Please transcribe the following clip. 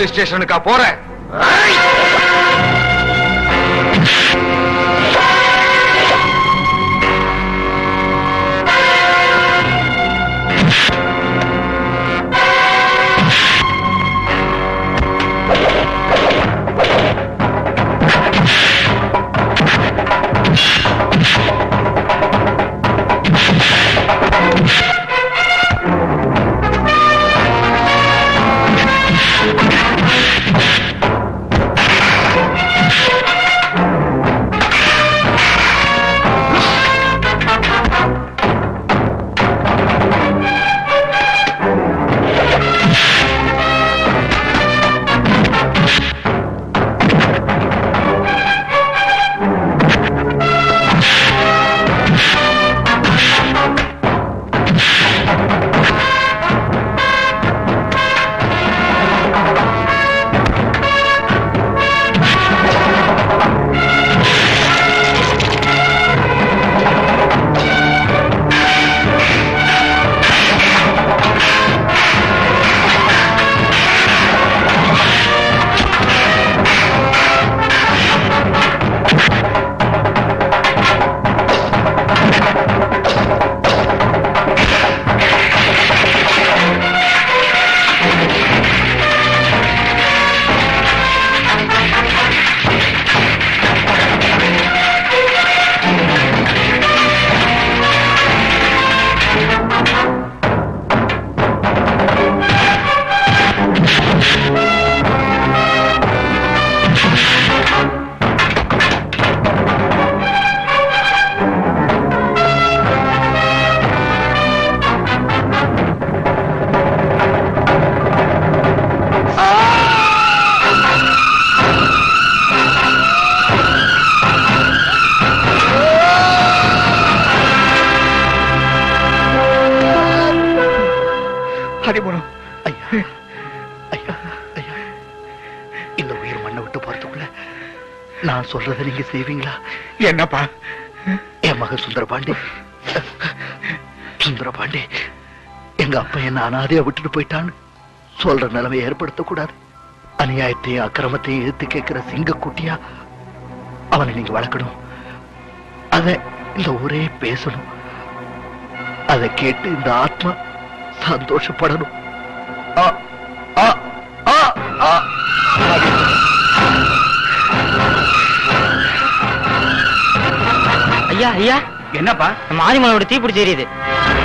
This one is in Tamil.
போலீஸ் ஸ்டேஷனுக்கா போறேன் ஹரிபுரம் ஐயா ஐயா ஐயா இந்த உயிர் மண்ணை விட்டு போறதுக்குள்ள நான் சொல்றதை நீங்க செய்வீங்களா என்னப்பா என் மகன் சுந்தரபாண்டி சுந்தரபாண்டி எங்க அப்பா என்ன அனாதையா விட்டுட்டு போயிட்டான்னு சொல்ற நிலைமை ஏற்படுத்தக்கூடாது அநியாயத்தையும் அக்கிரமத்தையும் எதிர்த்து கேட்கிற சிங்கக்குட்டியா அவனை நீங்க வளர்க்கணும் அத இந்த ஊரே பேசணும் அதை கேட்டு இந்த ஆத்மா சந்தோஷப்படணும் ஆ, ஆ, ஆ, ஆ. ஐயா ஐயா என்னப்பா நம்ம ஆதிமலோட தீ பிடிச்சி எரியுது